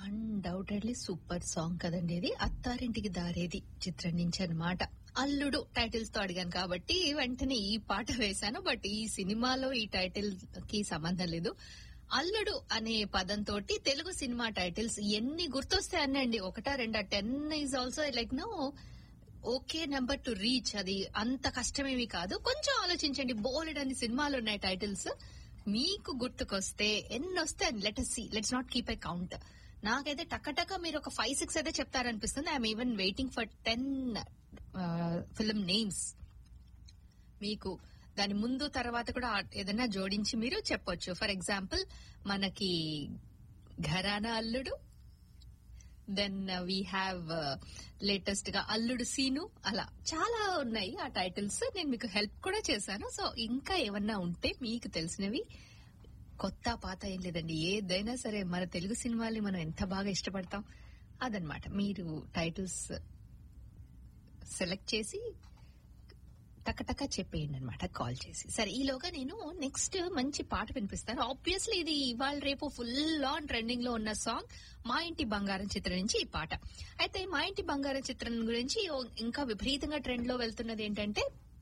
undoubtedly super song కదండి ఇది అత్తారింటికి దారేది చిత్రం నుంచి అనమాట అల్లుడు టైటిల్స్ తో అడిగాను కాబట్టి వెంటనే ఈ పాట వేశాను బట్ ఈ సినిమాలో ఈ టైటిల్ కి సంబంధం లేదు అల్లుడు అనే పదంతో తెలుగు సినిమా టైటిల్స్ ఎన్ని గుర్తొస్తాయనండి ఒకటా రెండా ten is also like no okay number to reach అది అంత కష్టమేమి కాదు కొంచెం ఆలోచించండి బోలెడ్ అని సినిమాలు ఉన్నాయి టైటిల్స్ మీకు గుర్తుకొస్తే ఎన్ని వస్తే let see let's not keep a count నాకైతే టక్కటక్క మీరు ఒక ఫైవ్ సిక్స్ అయితే చెప్తారనిపిస్తుంది I'm even waiting for ten film names మీకు దాని ముందు తర్వాత కూడా ఏదైనా జోడించి మీరు చెప్పొచ్చు ఫర్ ఎగ్జాంపుల్ మనకి ఘరానా అల్లుడు దెన్ వీ హ్యావ్ లేటెస్ట్ గా అల్లుడు సీను అలా చాలా ఉన్నాయి ఆ టైటిల్స్ నేను మీకు హెల్ప్ కూడా చేశాను సో ఇంకా ఏమన్నా ఉంటే మీకు తెలిసినవి కొత్త పాత ఏం లేదండి ఏదైనా సరే మన తెలుగు సినిమాల్ని మనం ఎంత బాగా ఇష్టపడతాం అదనమాట మీరు టైటిల్స్ సెలెక్ట్ చేసి టకటక చెప్పేయండి అనమాట కాల్ చేసి సరే ఈలోగా నేను నెక్స్ట్ మంచి పాట వినిపిస్తాను ఆబ్వియస్లీ ఇది ఇవాళ రేపు ఫుల్ ఆన్ ట్రెండింగ్ లో ఉన్న సాంగ్ మా ఇంటి బంగారం చిత్రం నుంచి ఈ పాట అయితే మా ఇంటి బంగారం చిత్రం గురించి ఓ- ఇంకా విపరీతంగా ట్రెండ్ లో వెళ్తున్నది ఏంటంటే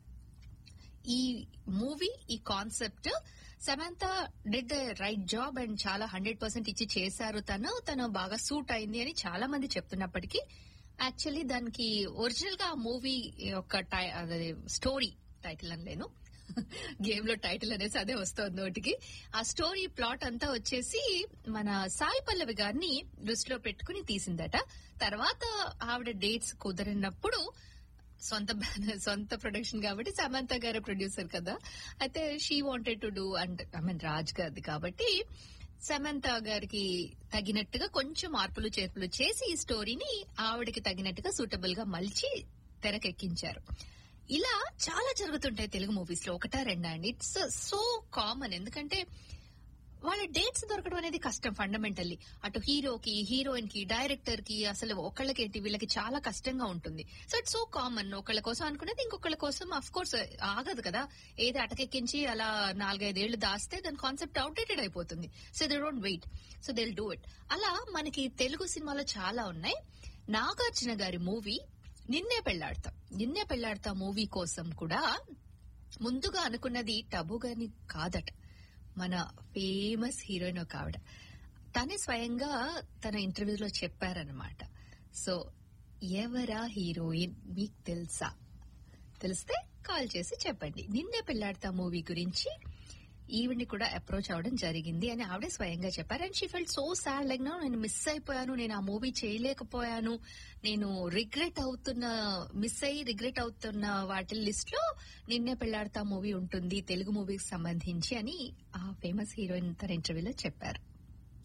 ఈ మూవీ ఈ concept Samantha did the right job and చాలా హండ్రెడ్ పర్సెంట్ ఇచ్చి చేశారు తను తను బాగా సూట్ అయింది అని చాలా మంది చెప్తున్నప్పటికీ యాక్చువల్లీ దానికి ఒరిజినల్ గా ఆ మూవీ యొక్క టై- అదే స్టోరీ టైటిల్ అనలేను గేమ్ లో టైటిల్ అనేసి అదే వస్తుంది నోటికి ఆ స్టోరీ ప్లాట్ అంతా వచ్చేసి మన సాయి పల్లవి గారిని దృష్టిలో పెట్టుకుని తీసిందట తర్వాత ఆవిడ డేట్స్ కుదిరినప్పుడు సొంత బ్యానర్ సొంత ప్రొడక్షన్ కాబట్టి సమంత గారు ప్రొడ్యూసర్ కదా అయితే she wanted to do and I mean Raj గారిది కాబట్టి సమంత గారికి తగినట్టుగా కొంచెం మార్పులు చేర్పులు చేసి ఈ స్టోరీని ఆవిడకి తగినట్టుగా సూటబుల్ గా మలిచి తెరకెక్కించారు ఇలా చాలా జరుగుతుంటాయి తెలుగు మూవీస్ లో ఒకటా రెండా అండి ఇట్స్ సో కామన్ ఎందుకంటే వాళ్ళ డేట్స్ దొరకడం అనేది కష్టం ఫండమెంటల్లీ అటు హీరోకి హీరోయిన్ కి డైరెక్టర్ కి అసలు ఒకళ్ళకేంటి వీళ్ళకి చాలా కష్టంగా ఉంటుంది సో ఇట్స్ సో కామన్ ఒకళ్ళ కోసం అనుకునేది ఇంకొకళ్ళ కోసం అఫ్ కోర్స్ ఆగదు కదా ఏది అటకెక్కించి అలా నాలుగైదేళ్లు దాస్తే దాని కాన్సెప్ట్ అవుట్డేటెడ్ అయిపోతుంది so they don't wait so they do it అలా మనకి తెలుగు సినిమాలో చాలా ఉన్నాయి నాగార్జున గారి మూవీ నిన్నే పెళ్లాడతాం నిన్నే పెళ్లాడతా మూవీ కోసం కూడా ముందుగా అనుకున్నది టబు గారిని కాదట మన ఫేమస్ హీరోయిన్ ఒక ఆవిడ తనే స్వయంగా తన ఇంటర్వ్యూలో చెప్పారనమాట సో ఎవరా హీరోయిన్ మీకు తెలుసా తెలిస్తే కాల్ చేసి చెప్పండి నిన్నే పెళ్లాడతా మూవీ గురించి ఈవిడ్ని కూడా అప్రోచ్ అవడం జరిగింది అని ఆవిడే స్వయంగా చెప్పారు and she felt so sad like నేను మిస్ అయిపోయాను నేను ఆ మూవీ చేయలేకపోయాను నేను రిగ్రెట్ అవుతున్న మిస్ అయ్యి రిగ్రెట్ అవుతున్న వాటి లిస్ట్ లో నిన్నే పెళ్లాడతా మూవీ ఉంటుంది తెలుగు మూవీకి సంబంధించి అని ఆ ఫేమస్ హీరోయిన్ తన ఇంటర్వ్యూలో చెప్పారు